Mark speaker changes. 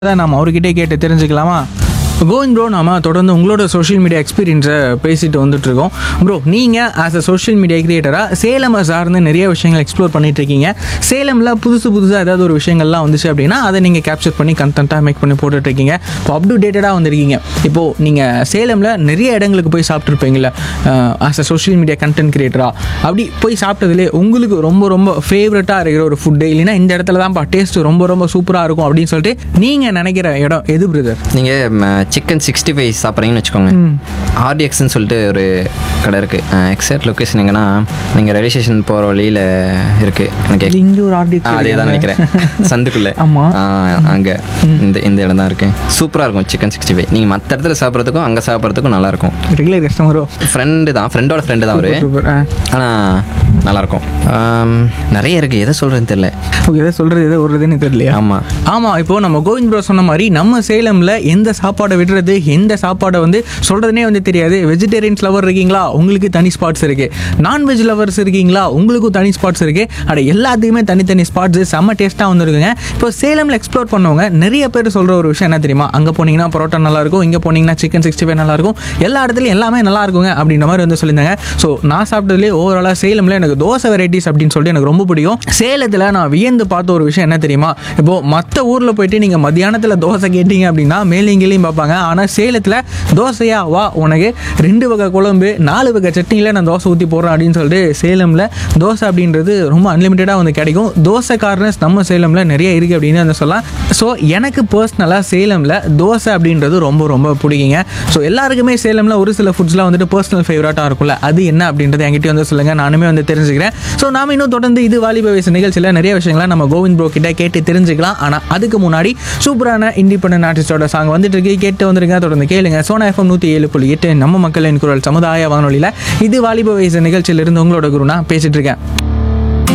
Speaker 1: தான் நம்ம அவர்கிட்டே கேட்டு தெரிஞ்சுக்கலாமா கோவிந்த் ப்ரோ நாம தொடர்ந்து உங்களோட சோஷியல் மீடியா எக்ஸ்பீரியன்ஸை பேசிட்டு வந்துட்டு இருக்கோம் ப்ரோ நீங்கள் ஆஸ் அ சோஷியல் மீடியா கிரியேட்டராக சேலமை சார்ந்து நிறைய விஷயங்கள் எக்ஸ்ப்ளோர் பண்ணிட்டு இருக்கீங்க சேலமில் புதுசு புதுசாக ஏதாவது ஒரு விஷயங்கள்லாம் வந்துச்சு அப்படின்னா அதை நீங்கள் கேப்சர் பண்ணி கண்டென்ட்டாக மேக் பண்ணி போட்டுட்டு இருக்கீங்க இப்போ அப் டு டேட்டடாக வந்திருக்கீங்க இப்போது நீங்கள் சேலமில் நிறைய இடங்களுக்கு போய் சாப்பிட்ருப்பீங்களா as a social media content கிரியேட்டராக அப்படி போய் சாப்பிட்டதுலே உங்களுக்கு ரொம்ப ரொம்ப ஃபேவரட்டாக இருக்கிற ஒரு ஃபுட்டு இல்லைன்னா இந்த இடத்துல தான்ப்பா டேஸ்ட் ரொம்ப ரொம்ப சூப்பராக இருக்கும் அப்படின்னு சொல்லிட்டு நீங்கள் நினைக்கிற இடம் எது பிரதர்
Speaker 2: நீங்கள் சிக்கன் சிக்ஸ்டி ஃபைவ் சாப்பிட்றீங்கன்னு வச்சுக்கோங்க ஆர்டிஎக்ஸ்னு சொல்லிட்டு ஒரு கடை இருக்குது எக்ஸாக்ட் லொக்கேஷன் எங்கன்னா நீங்கள் ரயில்வே ஸ்டேஷன் போகிற வழியில் இருக்குது எனக்கு
Speaker 1: இங்கே ஒரு ஆர்டி
Speaker 2: ஆ, அதே தான் நினைக்கிறேன் சந்துக்குள்ளே
Speaker 1: ஆமா.
Speaker 2: அங்கே இந்த இந்த இடம் தான் இருக்கு சூப்பராக இருக்கும் சிக்கன் சிக்ஸ்டி ஃபைவ் நீங்கள் மற்ற இடத்துல சாப்பிட்றதுக்கும் அங்கே சாப்பிட்றதுக்கும் நல்லாயிருக்கும்
Speaker 1: ரெகுலர் கஸ்டமரோ
Speaker 2: ஃப்ரெண்டு தான் ஃப்ரெண்டோட ஃப்ரெண்டு தான் அவரு
Speaker 1: சூப்பர்
Speaker 2: ஆனால் நல்லாயிருக்கும் ஆம், நிறைய இருக்குது எதை சொல்கிறதுன்னு தெரில
Speaker 1: ஓகே எதை சொல்கிறது எதை விடுறதுன்னு தெரியலையா
Speaker 2: ஆமாம்
Speaker 1: ஆமாம் இப்போ நம்ம கோவிந்த் ப்ரோ சொன்ன மாதிரி நம்ம சேலமில் எந்த சாப்பாடை விடுறது எந்த சாப்பாடை வந்து சொல்கிறதுனே வந்து தெரியாது வெஜிடேரியன்ஸ் லவர் இருக்கீங்களா உங்களுக்கு தனி ஸ்பாட்ஸ் இருக்குது நான்வெஜ் லவர்ஸ் இருக்கீங்களா உங்களுக்கும் தனி ஸ்பாட்ஸ் இருக்குது அட எல்லாத்துக்குமே தனித்தனி ஸ்பாட்ஸ் செம்ம டேஸ்ட்டாக வந்துருக்குங்க இப்போ சேலமில் எக்ஸ்ப்ளோர் பண்ணவங்க நிறைய பேர் சொல்கிற ஒரு விஷயம் என்ன தெரியுமா அங்கே போனீங்கன்னா பரோட்டா நல்லா இருக்கும் இங்கே போனீங்கன்னா சிக்கன் சிக்ஸ்டி ஃபைவ் நல்லா இருக்கும் எல்லா இடத்துலையும் எல்லாமே நல்லா இருக்குங்க அப்படின்ற மாதிரி வந்து சொல்லியிருந்தாங்க ஸோ நான் சாப்பிட்டதுலேயே ஓவராலாக சேலமில் எனக்கு தோசை வெரைட்டிஸ் அப்படின்னு சொல்லிட்டு எனக்கு ரொம்ப பிடிக்கும் சேலத்தில் நான் வியந்து பார்த்த ஒரு விஷயம் என்ன தெரியுமா இப்போ மற்ற ஊரில் போயிட்டு நீங்கள் மத்தியானத்தில் தோசை கேட்டீங்க அப்படின்னா மேலேங்கிலையும் பார்ப்பாங்க ஆனால் சேலத்தில் தோசையா வா உனக்கு ரெண்டு வகை குழம்பு நாலு வகை சட்னியில் நான் தோசை ஊற்றி போடுறேன் அப்படின்னு சொல்லிட்டு சேலமில் தோசை அப்படின்றது ரொம்ப அன்லிமிட்டடாக வந்து கிடைக்கும் தோசை கார்னர்ஸ் நம்ம சேலமில் நிறைய இருக்குது அப்படின்னு வந்து சொல்லலாம் ஸோ எனக்கு பர்சனலாக சேலமில் தோசை அப்படின்றது ரொம்ப ரொம்ப பிடிக்குங்க ஸோ எல்லாருக்குமே சேலமில் ஒரு சில ஃபுட்ஸ்லாம் வந்துட்டு பர்சனல் ஃபேவரட்டாக இருக்கும்ல அது என்ன அப்படின்றது என்கிட்ட வந்து சொல்லுங்கள் நானுமே வந்து தெரிஞ்சுக்கிறேன் ஸோ நாம இன்னும் தொடர்ந்து இது வாலிப வயசு நிகழ்ச்சியில் நிறைய விஷயங்களை நம்ம கோவிந்த் ப்ரோ கிட்ட கேட்டு தெரிஞ்சுக்கலாம் ஆனால் அதுக்கு முன்னாடி சூப்பரான இண்டிபெண்டன்ட் ஆர்டிஸ்டோட சாங் வந்துட்டு இருக்கு கேட்டு வந்திருங்க தொடர்ந்து கேளுங்க சோனா எஃப்எம் நூற்றி ஏழு புள்ளி எட்டு நம்ம மக்களின் குரல் சமுதாய வானொலியில் இது வாலிப வயசு நிகழ்ச்சியிலிருந்து உங்களோட குருனா பேசிட்டு இருக்கேன்